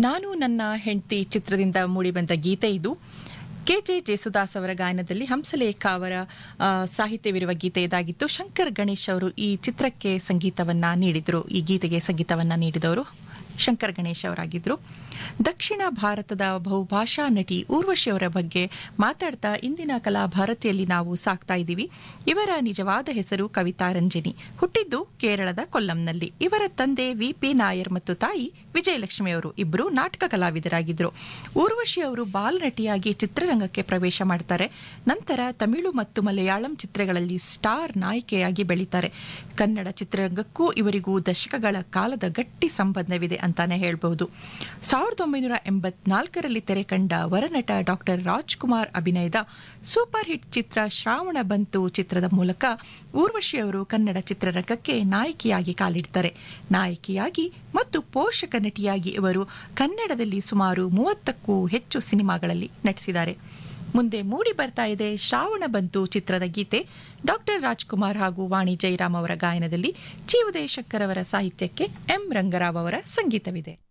ನಾನು ನನ್ನ ಹೆಂಡತಿ ಚಿತ್ರದಿಂದ ಮೂಡಿಬಂದ ಗೀತೆ ಇದು ಕೆ ಜೆ ಜೇಸುದಾಸ್ ಅವರ ಗಾಯನದಲ್ಲಿ ಹಂಸಲೇಖ ಅವರ ಆ, ಸಾಹಿತ್ಯವಿರುವ ಗೀತೆ ಇದಾಗಿತ್ತು ಶಂಕರ್ ಗಣೇಶ್ ಅವರು ಈ ಚಿತ್ರಕ್ಕೆ ಸಂಗೀತವನ್ನ ನೀಡಿದರು ಈ ಗೀತೆಗೆ ಸಂಗೀತವನ್ನ ನೀಡಿದವರು ಶಂಕರ್ ಗಣೇಶ್ ಅವರಾಗಿದ್ರು ದಕ್ಷಿಣ ಭಾರತದ ಬಹುಭಾಷಾ ನಟಿ ಊರ್ವಶಿ ಅವರ ಬಗ್ಗೆ ಮಾತಾಡ್ತಾ ಇಂದಿನ ಕಲಾ ಭಾರತಿಯಲ್ಲಿ ನಾವು ಸಾಕ್ತಾ ಇದ್ದೀವಿ ಇವರ ನಿಜವಾದ ಹೆಸರು ಕವಿತಾ ರಂಜನಿ ಹುಟ್ಟಿದ್ದು ಕೇರಳದ ಕೊಲ್ಲಂನಲ್ಲಿ ಇವರ ತಂದೆ ವಿ ಪಿ ನಾಯರ್ ಮತ್ತು ತಾಯಿ ವಿಜಯಲಕ್ಷ್ಮಿ ಅವರು ಇಬ್ಬರು ನಾಟಕ ಕಲಾವಿದರಾಗಿದ್ದರು ಊರ್ವಶಿ ಅವರು ಬಾಲನಟಿಯಾಗಿ ಚಿತ್ರರಂಗಕ್ಕೆ ಪ್ರವೇಶ ಮಾಡ್ತಾರೆ ನಂತರ ತಮಿಳು ಮತ್ತು ಮಲಯಾಳಂ ಚಿತ್ರಗಳಲ್ಲಿ ಸ್ಟಾರ್ ನಾಯಕಿಯಾಗಿ ಬೆಳೀತಾರೆ ಕನ್ನಡ ಚಿತ್ರರಂಗಕ್ಕೂ ಇವರಿಗೂ ದಶಕಗಳ ಕಾಲದ ಗಟ್ಟಿ ಸಂಬಂಧವಿದೆ ಅಂತಾನೆ ಹೇಳ್ಬಹುದು ಸಾವಿರದ ಒಂಬೈನೂರ ಎಂಬತ್ನಾಲ್ಕರಲ್ಲಿ ತೆರೆ ಕಂಡ ವರನಟ ಡಾಕ್ಟರ್ ರಾಜ್ಕುಮಾರ್ ಅಭಿನಯದ ಸೂಪರ್ ಹಿಟ್ ಚಿತ್ರ ಶ್ರಾವಣ ಬಂತು ಚಿತ್ರದ ಮೂಲಕ ಊರ್ವಶಿ ಅವರು ಕನ್ನಡ ಚಿತ್ರರಂಗಕ್ಕೆ ನಾಯಕಿಯಾಗಿ ಕಾಲಿಡ್ತಾರೆ ನಾಯಕಿಯಾಗಿ ಮತ್ತು ಪೋಷಕ ನಟಿಯಾಗಿ ಇವರು ಕನ್ನಡದಲ್ಲಿ ಸುಮಾರು ಮೂವತ್ತಕ್ಕೂ ಹೆಚ್ಚು ಸಿನಿಮಾಗಳಲ್ಲಿ ನಟಿಸಿದ್ದಾರೆ ಮುಂದೆ ಮೂಡಿ ಬರ್ತಾ ಇದೆ ಶ್ರಾವಣ ಬಂತು ಚಿತ್ರದ ಗೀತೆ ಡಾಕ್ಟರ್ ರಾಜ್ಕುಮಾರ್ ಹಾಗೂ ವಾಣಿ ಜಯರಾಮ್ ಅವರ ಗಾಯನದಲ್ಲಿ ಜಿ ಉದಯಶಂಕರ್ ಅವರ ಸಾಹಿತ್ಯಕ್ಕೆ ಎಂ ರಂಗರಾವ್ ಅವರ ಸಂಗೀತವಿದೆ